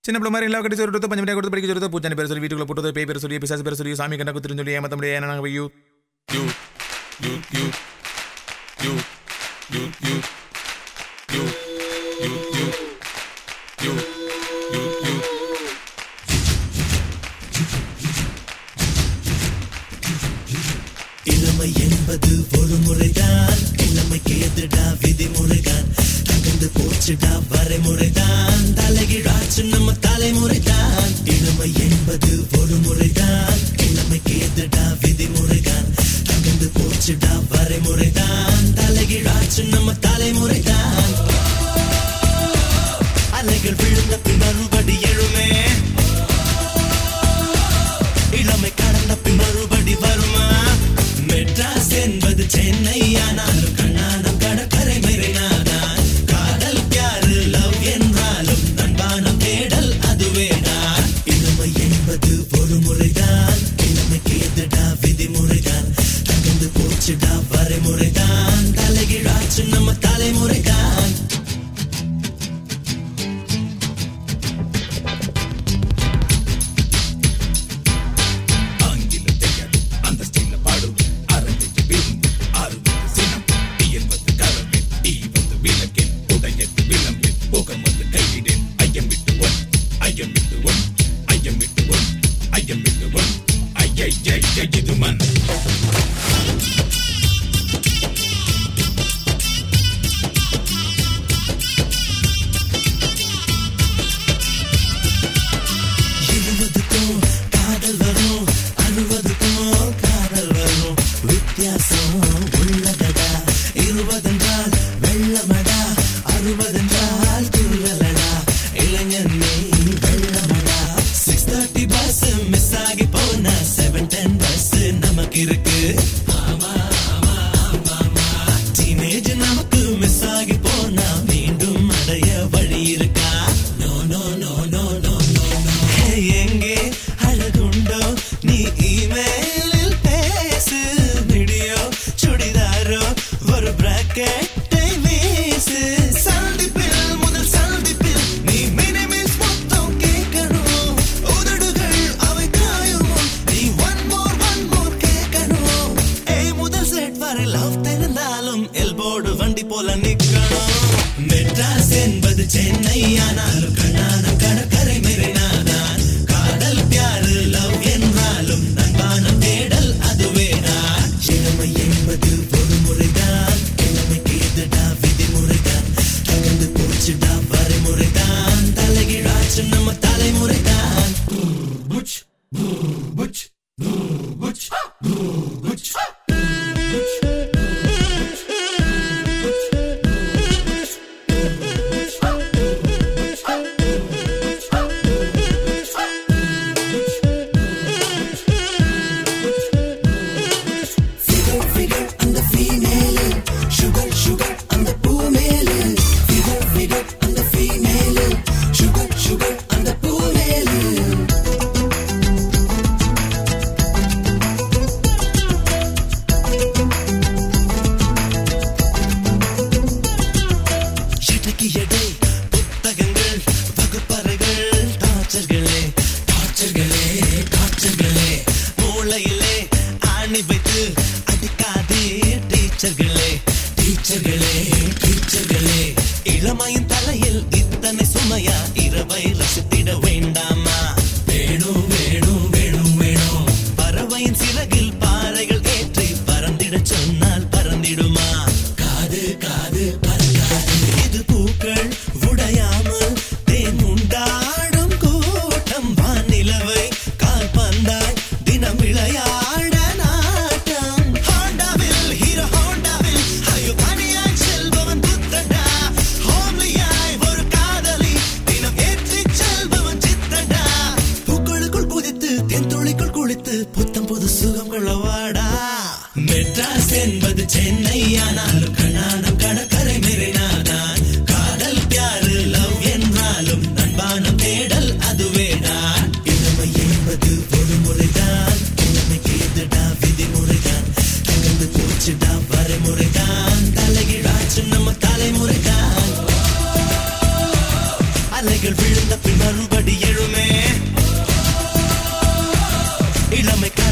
சின்ன பிள்ளை மாதிரி எல்லாம் கட்டி சொல்லிட்டு பஞ்சு மணி கொடுத்து படிக்க சொல்லிட்டு பூச்சானி பேர் சொல்லி வீட்டுக்குள்ள போட்டு பேய் பேர் சொல்லி பிசாசு பேர் சொல்லி சாமி கண்ணா குத்துருன்னு சொல்லி ஏமாத்த முடியாது ஏன்னா நாங்கள் you you you you you you you you you you you you you இளமை என்பது ஒரு முறைதான் இளமைக்கு எதிர்டா விதிமுறைதான் தகுந்து போச்சுடா வரைமுறைதான் தலைகீழாச்சு நம்ம தலைமுறைதான் இளமை என்பது ஒரு முறைதான் இளமைக்கு எதிர்டா விதிமுறைதான் தகுந்து போச்சுடா வரைமுறைதான் தலைகீழாச்சு நம்ம தலைமுறைதான் அலைகள் விழுந்த பின் மறுபடி எழுமே இளமை கடந்த பின் மறுபடி வருமா மெட்ராஸ் என்பது சென்னை ஆனாலும் கண்ணானம் கடற்கரை மெரினாதான் காதல் யாரு லவ் என்றாலும் நண்பானம் தேடல் அதுவேதான் இளமை என்பது ஒரு முறைதான் இளமைக்கு எதிர்டா விதிமுறைதான் தகுந்து போச்சுடா வரைமுறைதான் தலைகீழாச்சு நம்ம தலைமுறைதான் ஆங்கிலம் தெரியாது அந்த ஸ்டைல பாடும் அரங்கேற்று விருந்து ஆறுவது சினம் டி என்பது கரவேன் டி வந்து விளக்கேன் உடையது விளம்பேன் போகம் வந்து கைவிடேன் ஐயம் விட்டு ஒன் ஐயம் விட்டு ஒன் ஐயம் விட்டு ஒன் ஐயம் விட்டு ஒன் ஐயை இது மண் எழுபதுக்கும் காதல் வரும் அறுபதுக்கும் காதல் வரும் வித்தியாசம் உள்ளதடா இருபதென்றால் வெள்ளமடா அறுபதென்றால் துள்ளலடா இளைஞன் நீ வெள்ளமடா சிக்ஸ் தேர்ட்டி பஸ் மிஸ் ஆகி போனா செவன் டென் பஸ் நமக்கு இருக்கு டீனேஜ் நமக்கு மிஸ் ஆகி போனா மீண்டும் அடைய வழி இருக்கா no no no no no no no எங்கே அழகுண்டோ நீ இமெயிலில் பேசு வீடியோ சுடிதாரோ ஒரு பிராக்கெட்டை வீசு சந்திப்பில் முதல் சந்திப்பில் நீ மினிமிஸ் மொத்தம் கேட்கணும் உதடுகள் அவை காயுமோ நீ ஒன் மோர் ஒன் மோர் கேட்கணும் ஏய் முதல் செட் வரை லவ் தெரிந்தாலும் எல்போடு வண்டி போல நிக்கணும் மெட்ராஸ் என்பது சென்னை ஆனாலும் கண்ணானம் கடற்கரை மெரினாதான் காதல் பியாரு லவ் என்றாலும் நண்பானம் தேடல் அதுவேதான் இளமை என்பது ஒரு முறைதான் இளமைக்கு எதிர்டா விதிமுறைதான் தகுந்து போச்சுடா வரைமுறைதான் தலைகீழாச்சு நம்ம தலைமுறைதான் புச் புச் புச் புச் Figure, figure, அந்த female Sugar, sugar, அந்த பூ மேலே Figure, figure, அந்த female Sugar, sugar, அந்த பூ மேலே பின் மறுபடி எழுமே இளமை